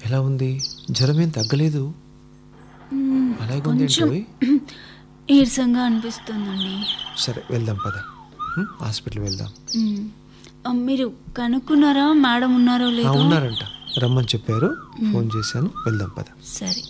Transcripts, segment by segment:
ఎలా ఉంది జ్వరం ఏం తగ్గలేదు మ్మ్, అలాగే ఉంది కొంచెం ఏంటోయ్? నీరసంగా అనిపిస్తుందండి సరే వెళ్దాం పద ఉం? హాస్పిటల్ వెళ్దాం మ్మ్. ఆ, మీరు కనుక్కున్నారా మేడం ఉన్నారో ఆ, లేదో ఉన్నారంట రమ్మని చెప్పారు ఫోన్ చేశాను వెళ్దాం పద సరే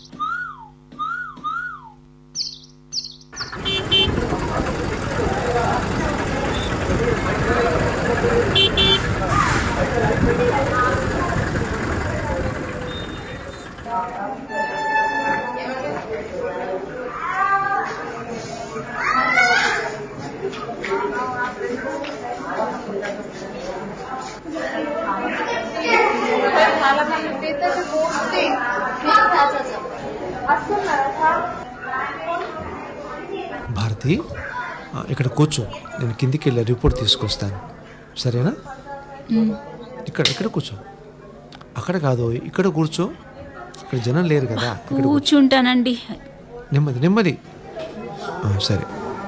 భారతి ఆ, ఇక్కడ కూర్చో నేను కిందికి వెళ్ళి రిపోర్ట్ తీసుకొస్తాను సరేనా మ్మ్. ఇక్కడ ఇక్కడ కూర్చో అక్కడ కాదు ఇక్కడ కూర్చో ఇక్కడ జనం లేరు కదా ఇక్కడ కూర్చో. కూర్చుంటానండి నెమ్మది నెమ్మది ఆ, సరే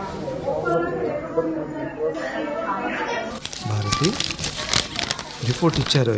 భారతి రిపోర్ట్ ఇచ్చారు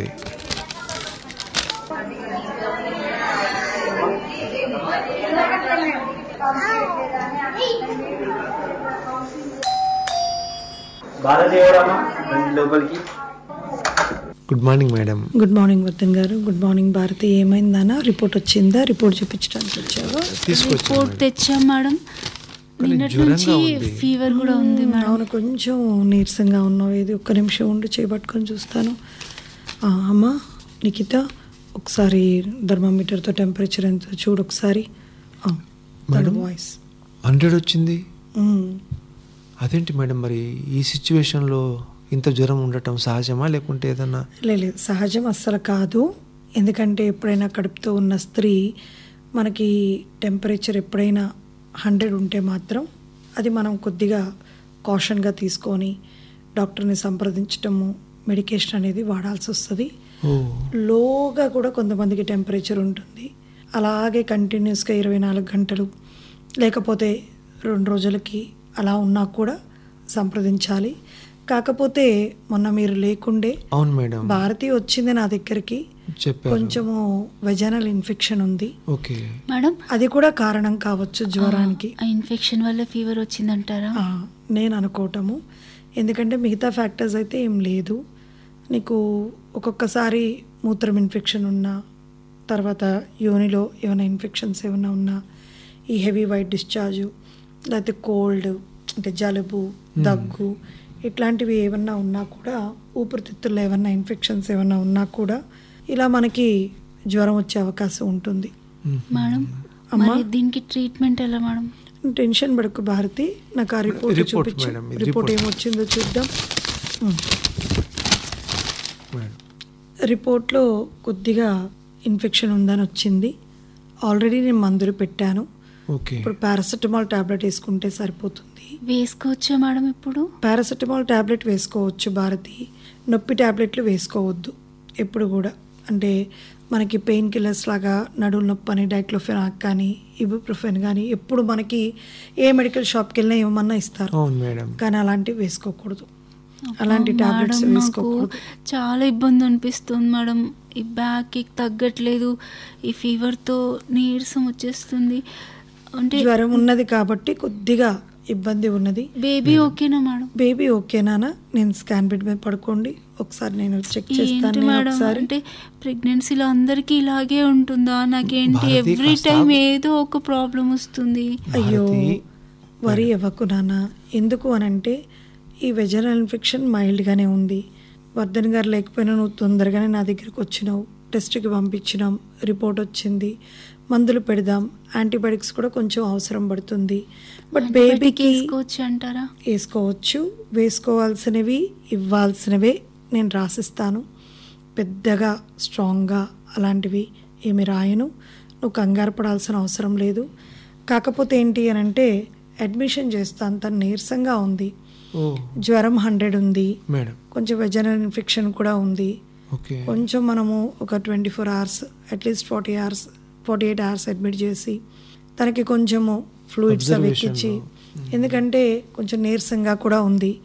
భారతి ఎవరమ్మా రండి లోపలికి good morning madam good morning Vardhan garu good morning Bharati ఏమైందన్నా రిపోర్ట్ వచ్చిందా రిపోర్ట్ చూపించడానికి వచ్చావా తీసుకొచ్చాను రిపోర్ట్ తెచ్చాం మేడం కానీ నిన్నటి జ్వరంగా నుంచి ఉంది. ఫీవర్ కూడా ఉంది మేడం అవును కొంచెం నీరసంగా ఉన్నావు ఇది ఒక్క నిమిషం ఉండి చేపట్టుకొని చూస్తాను ఆ, అమ్మా నిఖిత ఒకసారి థర్మామీటర్తో టెంపరేచర్ ఎంత చూడు ఒకసారి ఆ, తన మేడం? వాయిస్ హండ్రెడ్ వచ్చింది ఉమ్. అదేంటి మేడం మరి ఈ సిచ్యువేషన్లో ఇంత జ్వరం ఉండటం సహజమా లేకుంటే ఏదన్నా లే లేదు సహజం అస్సలు కాదు ఎందుకంటే ఎప్పుడైనా కడుపుతో ఉన్న స్త్రీ మనకి టెంపరేచర్ ఎప్పుడైనా హండ్రెడ్ ఉంటే మాత్రం అది మనం కొద్దిగా కాషన్గా తీసుకొని డాక్టర్ని సంప్రదించటము మెడికేషన్ అనేది వాడాల్సి వస్తుంది ఓ లోగా కూడా కొంతమందికి టెంపరేచర్ ఉంటుంది అలాగే కంటిన్యూస్గా ఇరవై నాలుగు గంటలు లేకపోతే రెండు రోజులకి అలా ఉన్నా కూడా సంప్రదించాలి కాకపోతే మొన్న మీరు లేకుండే అవును మేడం భారతి వచ్చింది నా దగ్గరికి చెప్పారు కొంచెము వెజనల్ ఇన్ఫెక్షన్ ఉంది ఓకే మేడం అది కూడా కారణం కావచ్చు జ్వరానికి ఆ ఇన్ఫెక్షన్ వల్ల ఫీవర్ వచ్చిందంటారా ఆ, నేను అనుకోవటము ఎందుకంటే మిగతా ఫ్యాక్టర్స్ అయితే ఏం లేదు నీకు ఒక్కొక్కసారి మూత్రం ఇన్ఫెక్షన్ ఉన్నా తర్వాత యోనిలో ఏమైనా ఇన్ఫెక్షన్స్ ఏమైనా ఉన్నా ఈ హెవీ వైట్ డిశ్చార్జు లేకపోతే కోల్డ్ అంటే జలుబు దగ్గు ఇట్లాంటివి ఏమన్నా ఉన్నా కూడా ఊపిరితిత్తుల్లో ఏమన్నా ఇన్ఫెక్షన్స్ ఏమన్నా ఉన్నా కూడా ఇలా మనకి జ్వరం వచ్చే అవకాశం ఉంటుంది మేడం అమ్మా? మరి దీనికి ట్రీట్మెంట్ ఎలా మేడం టెన్షన్ పడకు భారతి నాకు ఆ రిపోర్ట్ రిపోర్ట్ చూపించు మేడం, ఇది రిపోర్ట్ రిపోర్ట్. ఏమొచ్చిందో చూద్దాం ఉమ్. మేడం రిపోర్ట్లో కొద్దిగా ఇన్ఫెక్షన్ ఉందని వచ్చింది ఆల్రెడీ నేను మందులు పెట్టాను ఓకే ఇప్పుడు పారాసెటమాల్ టాబ్లెట్ వేసుకుంటే సరిపోతుంది వేసుకోవచ్చా మేడం ఇప్పుడు పారాసెటమాల్ టాబ్లెట్ వేసుకోవచ్చు భారతి నొప్పి టాబ్లెట్లు వేసుకోవద్దు ఎప్పుడు కూడా అంటే మనకి పెయిన్ కిల్లర్స్ లాగా నడుము నొప్పి అని డైక్లోఫెనాక్ కానీ ఇబుప్రోఫెన్ కానీ ఎప్పుడు మనకి ఏ మెడికల్ షాప్కి వెళ్ళినా ఏమన్నా ఇస్తారు అవును మేడం కానీ అలాంటివి వేసుకోకూడదు అలాంటి టాబ్లెట్స్ మేడం, నాకు వేసుకోకూడదు చాలా ఇబ్బంది అనిపిస్తుంది మేడం ఈ బ్యాక్ తగ్గట్లేదు ఈ ఫీవర్తో నీరసం వచ్చేస్తుంది అంటే జ్వరం ఉన్నది కాబట్టి కొద్దిగా ఇబ్బంది ఉన్నది బేబీ ఓకేనా మేడం బేబీ ఓకేనా నేను స్కాన్ బెడ్ మీద పడుకోండి ఒకసారి నేను చెక్ చేస్తాను ఏంటి నేను మేడం ఒకసారి అంటే ప్రెగ్నెన్సీలో అందరికీ ఇలాగే ఉంటుందా నాకేంటి భారతి, ఎవ్రీ కాస్త టైం ఆగు. ఏదో ఒక ప్రాబ్లం వస్తుంది అయ్యో భారతి, వరి ఇవ్వకు నాన్న ఎందుకు అనంటే ఈ వెజనల్ ఇన్ఫెక్షన్ మైల్డ్గానే ఉంది వర్ధన్ గారు లేకపోయినా నువ్వు తొందరగానే నా దగ్గరికి వచ్చినావు టెస్ట్కి పంపించినాం రిపోర్ట్ వచ్చింది మందులు పెడదాం యాంటీబయాటిక్స్ కూడా కొంచెం అవసరం పడుతుంది బట్ Antibiotic బేబీకి వేసుకోవచ్చు అంటారా వేసుకోవచ్చు వేసుకోవాల్సినవి ఇవ్వాల్సినవే నేను రాసిస్తాను పెద్దగా స్ట్రాంగ్గా అలాంటివి ఏమి రాయను నువ్వు కంగారు పడాల్సిన అవసరం లేదు కాకపోతే ఏంటి అని అంటే అడ్మిషన్ చేస్తాను తను నీరసంగా ఉంది ఓ జ్వరం హండ్రెడ్ ఉంది మేడం కొంచెం వెజనల్ ఇన్ఫెక్షన్ కూడా ఉంది ఓకే కొంచెం మనము ఒక twenty four hours at least forty hours forty eight hours admit చేసి తనకి కొంచెము ఫ్లూయిడ్స్ అవి Observation ఎక్కించి లో. ఎందుకంటే కొంచెం నీరసంగా కూడా ఉంది